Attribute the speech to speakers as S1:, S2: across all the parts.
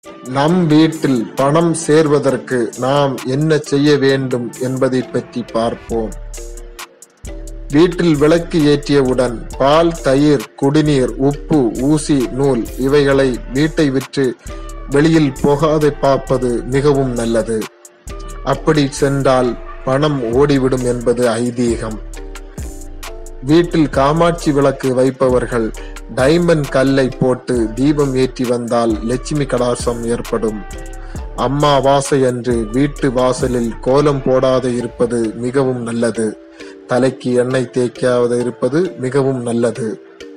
S1: நம் வீட்டில் பணம் சேர்வதற்கு நாம் என்ன செய்ய வேண்டும் என்பதை பற்றி பார்ப்போம் வீட்டில் விளக்கு ஏற்றியவுடன் பால் தயிர் குடிநீர் உப்பு ஊசி நூல் இவைகளை வீட்டை விற்று வெளியில் போகாതെ பார்ப்பது மிகவும் நல்லது அப்படி சென்றால் பணம் ஓடிவிடும் என்பது ஐதீகம் வீட்டில் காமாட்சி விளக்கு வைப்பவர்கள் டைமண்ட் கல்லை போட்டு தீபம் ஏற்றி வந்தால் லட்சுமி கடாசம் ஏற்படும் அம்மாவாசை அன்று வீட்டு வாசலில் கோலம் போடாத இருப்பது மிகவும் நல்லது தலைக்கு எண்ணெய் தேய்க்காத இருப்பது மிகவும் நல்லது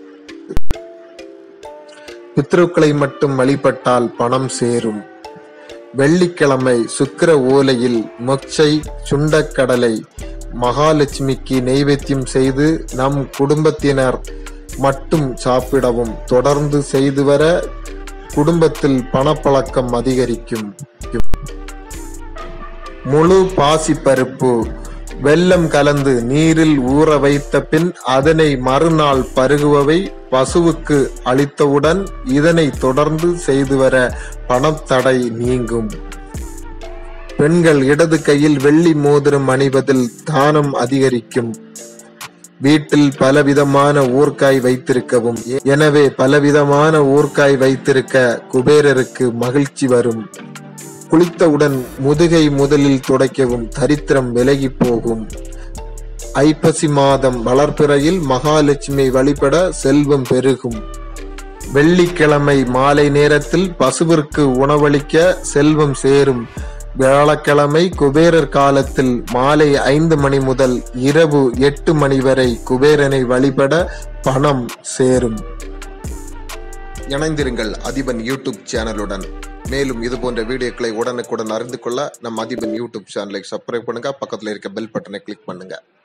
S1: பித்ருக்களை மட்டும் வழிபட்டால் பணம் சேரும் வெள்ளிக்கிழமை சுக்கிர ஓலையில் மொச்சை சுண்டக்கடலை மகாலட்சுமிக்கு நெய்வேத்தியம் செய்து நம் குடும்பத்தினர் மட்டும் சாப்பிடவும் தொடர்ந்து செய்து வர குடும்பத்தில் பணப்பழக்கம் அதிகரிக்கும் முழு பாசிப்பருப்பு வெல்லம் கலந்து நீரில் ஊற வைத்த பின் அதனை மறுநாள் பருகுவவை பசுவுக்கு அளித்தவுடன் இதனை தொடர்ந்து செய்து வர பணத்தடை நீங்கும் பெண்கள் இடது கையில் வெள்ளி மோதிரம் அணிவதில் தானம் அதிகரிக்கும் வீட்டில் பலவிதமான ஊர்க்காய் வைத்திருக்கவும் எனவே பலவிதமான ஊர்க்காய் வைத்திருக்க குபேரருக்கு மகிழ்ச்சி வரும் குளித்தவுடன் முதுகை முதலில் துடைக்கவும் தரித்திரம் விலகி போகும் ஐப்பசி மாதம் வளர்பிறையில் மகாலட்சுமி வழிபட செல்வம் பெருகும் வெள்ளிக்கிழமை மாலை நேரத்தில் பசுவிற்கு உணவளிக்க செல்வம் சேரும் வியாழக்கிழமை குபேரர் காலத்தில் மாலை ஐந்து மணி முதல் இரவு எட்டு மணி வரை குபேரனை வழிபட பணம் சேரும்
S2: இணைந்திருங்கள் அதிபன் யூடியூப் சேனலுடன் மேலும் இது போன்ற வீடியோக்களை உடனுக்குடன் அறிந்து கொள்ள நம் அதிபன் யூடியூப் சேனலை சப்ஸ்கிரைப் பண்ணுங்க பக்கத்தில் இருக்க பெல் பட்டனை கிளிக் பண்ணுங்க